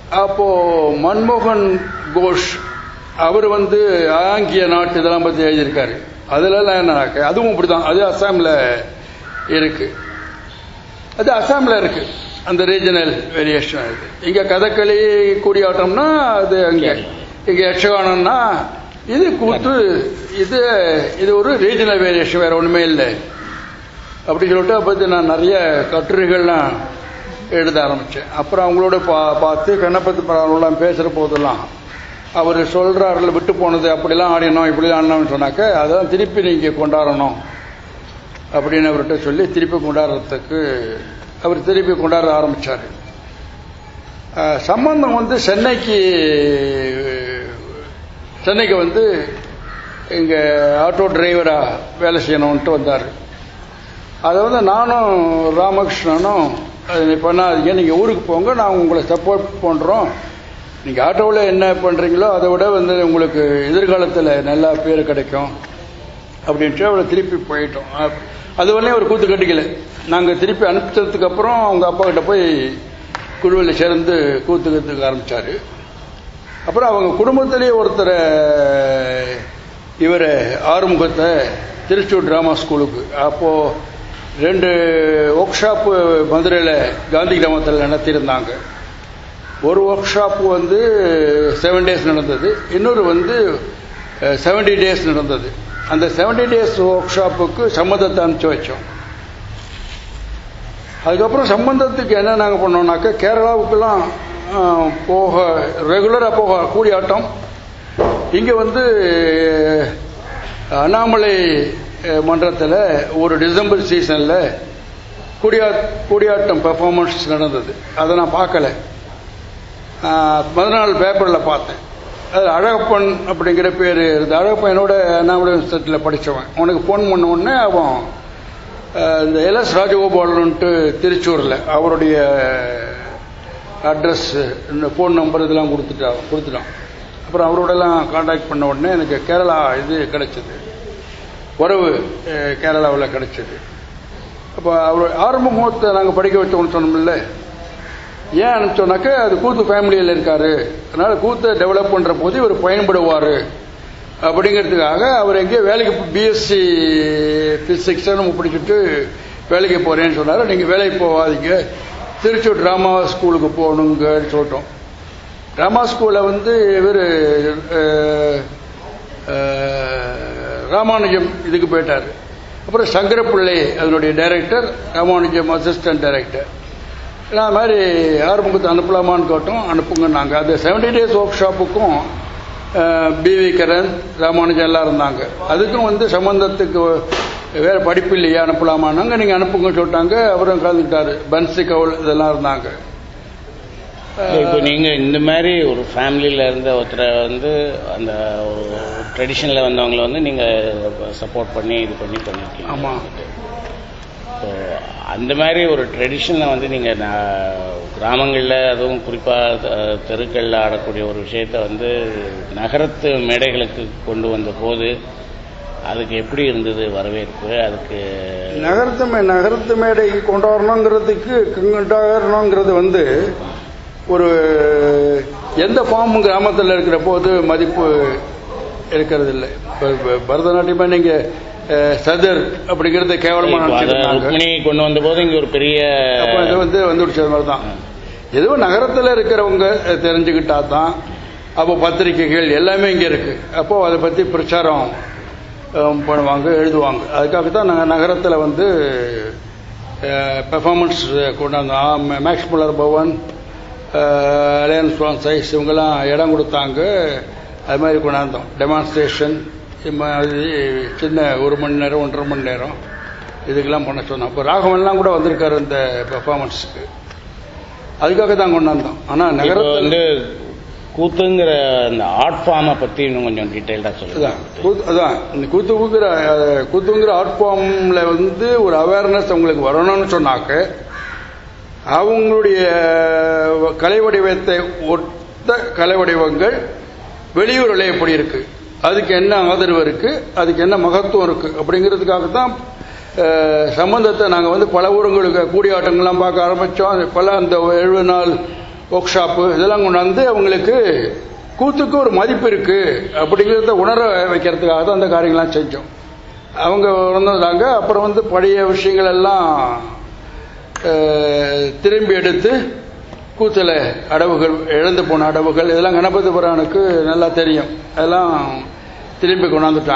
அப்போ மன்மோகன் கோஷ் அவர் வந்து ஆங்கிய நாட்டு இதெல்லாம் பற்றி எழுதியிருக்காரு அதுலலாம் என்னன்னாக்க அதுவும் இப்படிதான் அது அசாமில் இருக்கு அது அசாமில் இருக்கு அந்த ரீஜனல் வேரியேஷன் இருக்கு இங்க கதகளி கூடியாட்டம்னா அது அங்கே இங்க யட்சகானம்னா இது கூத்து இது இது ஒரு ரீஜனல் வேரியேஷன் வேற ஒண்ணுமே இல்லை அப்படி சொல்லிட்டு அப்போ நான் நிறைய கட்டுரைகள்லாம் எழுத ஆரம்பித்தேன் அப்புறம் அவங்களோட பா பார்த்து கண்ணப்பத்து பரவாயில்லாம் பேசுகிற போதெல்லாம் அவர் சொல்கிறார்கள் விட்டு போனது அப்படிலாம் ஆடினோம் இப்படிலாம் ஆடினோம்னு சொன்னாக்க அதெல்லாம் திருப்பி நீங்கள் கொண்டாடணும் அப்படின்னு அவர்கிட்ட சொல்லி திருப்பி கொண்டாடுறதுக்கு அவர் திருப்பி கொண்டாட ஆரம்பித்தார் சம்பந்தம் வந்து சென்னைக்கு சென்னைக்கு வந்து இங்கே ஆட்டோ டிரைவராக வேலை செய்யணும்ன்ட்டு வந்தார் அதை வந்து நானும் ராமகிருஷ்ணனும் அது பண்ணாதீங்க நீங்கள் ஊருக்கு போங்க நான் உங்களை சப்போர்ட் பண்ணுறோம் நீங்கள் ஆட்டோவில் என்ன பண்ணுறீங்களோ அதை விட வந்து உங்களுக்கு எதிர்காலத்தில் நல்லா பேர் கிடைக்கும் அப்படின்ட்டு அவளை திருப்பி போயிட்டோம் அது வரலையும் அவர் கூத்து கட்டிக்கல நாங்கள் திருப்பி அனுப்பிச்சதுக்கு அப்புறம் அவங்க அப்பா கிட்ட போய் குழுவில் சேர்ந்து கூத்து கற்றுக்க ஆரம்பித்தார் அப்புறம் அவங்க குடும்பத்திலேயே ஒருத்தரை இவர் ஆறுமுகத்தை திருச்சூர் டிராமா ஸ்கூலுக்கு அப்போது ரெண்டு ஒர்க் ஷாப்பு மதுரையில் காந்தி கிராமத்தில் நடத்தியிருந்தாங்க ஒரு ஒர்க் ஷாப்பு வந்து செவன் டேஸ் நடந்தது இன்னொரு வந்து செவன்டி டேஸ் நடந்தது அந்த செவன்டி டேஸ் ஒர்க் ஷாப்புக்கு சம்மந்தத்தை அனுப்பிச்சு வச்சோம் அதுக்கப்புறம் சம்பந்தத்துக்கு என்ன நாங்கள் பண்ணோம்னாக்கா கேரளாவுக்கெல்லாம் போக ரெகுலராக போக கூடியாட்டம் இங்கே வந்து அண்ணாமலை மன்றத்தில் ஒரு டிசம்பர் சீசனில் கூடியா கூடியாட்டம் பெர்ஃபார்மன்ஸ் நடந்தது அதை நான் பார்க்கல மறுநாள் பேப்பரில் பார்த்தேன் அது அழகப்பன் அப்படிங்கிற பேர் இருந்தது அழகப்பன் என்னோட அண்ணாமலை யூனிவர்சிட்டியில் படித்தவன் உனக்கு ஃபோன் பண்ண உடனே அவன் இந்த எல்எஸ் ராஜகோபாலன்ட்டு திருச்சூரில் அவருடைய அட்ரஸ் இந்த ஃபோன் நம்பர் இதெல்லாம் கொடுத்துட்டா கொடுத்துட்டான் அப்புறம் அவரோடலாம் காண்டாக்ட் பண்ண உடனே எனக்கு கேரளா இது கிடைச்சது உறவு கேரளாவில் கிடைச்சது அப்போ அவர் ஆரம்ப முகத்தை நாங்கள் படிக்க வச்சோம்னு சொன்னோம்ல ஏன் அனுப்பிச்சோன்னாக்க அது கூத்து ஃபேமிலியில் இருக்காரு அதனால கூத்தை டெவலப் பண்ணுற போது இவர் பயன்படுவார் அப்படிங்கிறதுக்காக அவர் எங்கேயோ வேலைக்கு பிஎஸ்சி ஃபிசிக்ஸ்னு பிடிச்சிட்டு வேலைக்கு போகிறேன்னு சொன்னார் நீங்கள் வேலைக்கு போகாதீங்க திருச்சூர் ட்ராமா ஸ்கூலுக்கு போகணுங்கன்னு சொல்லிட்டோம் ட்ராமா ஸ்கூலில் வந்து இவர் ராமானுஜம் இதுக்கு போயிட்டார் அப்புறம் சங்கரப்பிள்ளை அதனுடைய டைரக்டர் ராமானுஜம் அசிஸ்டன்ட் டைரக்டர் நான் மாதிரி ஆறுமுகத்தை அனுப்பலாமான்னு கேட்டோம் அனுப்புங்க நாங்கள் அது செவன்டி டேஸ் ஒர்க் ஷாப்புக்கும் பிவி கரன் ராமானுஜம் எல்லாம் இருந்தாங்க அதுக்கும் வந்து சம்பந்தத்துக்கு வேற படிப்பு இல்லையா அனுப்பலாமான்னாங்க நீங்கள் அனுப்புங்கன்னு சொல்லிட்டாங்க அவரும் கலந்துக்கிட்டாரு பன்சி கவுல் இதெல்லாம் இருந்தாங்க இப்போ நீங்கள் இந்த மாதிரி ஒரு ஃபேமிலியில் இருந்த ஒருத்தரை வந்து அந்த ஒரு ட்ரெடிஷனில் வந்தவங்களை வந்து நீங்கள் சப்போர்ட் பண்ணி இது பண்ணி பண்ணியிருக்கீங்க ஆமாம் ஸோ அந்த மாதிரி ஒரு ட்ரெடிஷனில் வந்து நீங்கள் கிராமங்களில் அதுவும் குறிப்பாக தெருக்களில் ஆடக்கூடிய ஒரு விஷயத்த வந்து நகரத்து மேடைகளுக்கு கொண்டு வந்த போது அதுக்கு எப்படி இருந்தது வரவேற்பு அதுக்கு நகரத்து மே நகரத்து மேடைக்கு கொண்டாடணுங்கிறதுக்கு கொண்டாடணுங்கிறது வந்து ஒரு எந்த ஃபார்மும் கிராமத்தில் இருக்கிற போது மதிப்பு இருக்கிறது இல்லை பரதநாட்டியமா நீங்க சதர் அப்படிங்கறது கேவலமா ருக்மிணி கொண்டு வந்த போது இங்க ஒரு பெரிய அப்ப இது வந்து வந்துடுச்சு அது மாதிரி தான் எதுவும் நகரத்தில் இருக்கிறவங்க தெரிஞ்சுக்கிட்டா தான் அப்போ பத்திரிகைகள் எல்லாமே இங்கே இருக்கு அப்போ அதை பற்றி பிரச்சாரம் பண்ணுவாங்க எழுதுவாங்க அதுக்காக தான் நாங்கள் நகரத்தில் வந்து பெர்ஃபார்மன்ஸ் கொண்டாந்தோம் Max Mueller Bhavan Alliance Francaise இவங்கெல்லாம் இடம் கொடுத்தாங்க அது மாதிரி கொண்டாந்தோம் டெமான்ஸ்ட்ரேஷன் இது மாதிரி சின்ன ஒரு மணி நேரம் ஒன்றரை மணி நேரம் இதுக்கெல்லாம் பண்ண சொன்னோம் அப்போ ராகவன்லாம் கூட வந்திருக்காரு இந்த பெர்ஃபார்மன்ஸுக்கு அதுக்காக தான் கொண்டாந்தோம் ஆனால் நகரத்தில் வந்து கூத்துங்கிற அந்த ஆர்ட் ஃபார்மை பற்றி இன்னும் கொஞ்சம் டீட்டெயில்டாக சொல்லுங்க அதான் இந்த கூத்துங்கிற கூத்துங்கிற ஆர்ட் ஃபார்மில் வந்து ஒரு அவேர்னஸ் அவங்களுக்கு வரணும்னு சொன்னாக்க அவங்களுடைய கலை வடிவத்தை ஒத்த கலை வடிவங்கள் வெளியூரில் எப்படி இருக்கு அதுக்கு என்ன ஆதரவு இருக்கு அதுக்கு என்ன மகத்துவம் இருக்கு அப்படிங்கிறதுக்காக தான் சம்பந்தத்தை நாங்கள் வந்து பல ஊருங்களுக்கு கூடியாட்டங்கள்லாம் பார்க்க ஆரம்பித்தோம் பல அந்த எழுபது நாள் ஒர்க் ஷாப்பு இதெல்லாம் கொண்டாந்து அவங்களுக்கு கூத்துக்கு ஒரு மதிப்பு இருக்கு அப்படிங்கிறத உணர வைக்கிறதுக்காக தான் அந்த காரியங்கள்லாம் செஞ்சோம் அவங்க உணர்ந்தாங்க அப்புறம் வந்து பழைய விஷயங்கள் எல்லாம் அஹ், திரும்பி எடுத்து கூத்துல அடவுகள் இழந்து போன அடவுகள் இதெல்லாம் கணபதி புராணுக்கு நல்லா தெரியும் அதெல்லாம் திரும்பி கொண்டாந்துட்டாங்க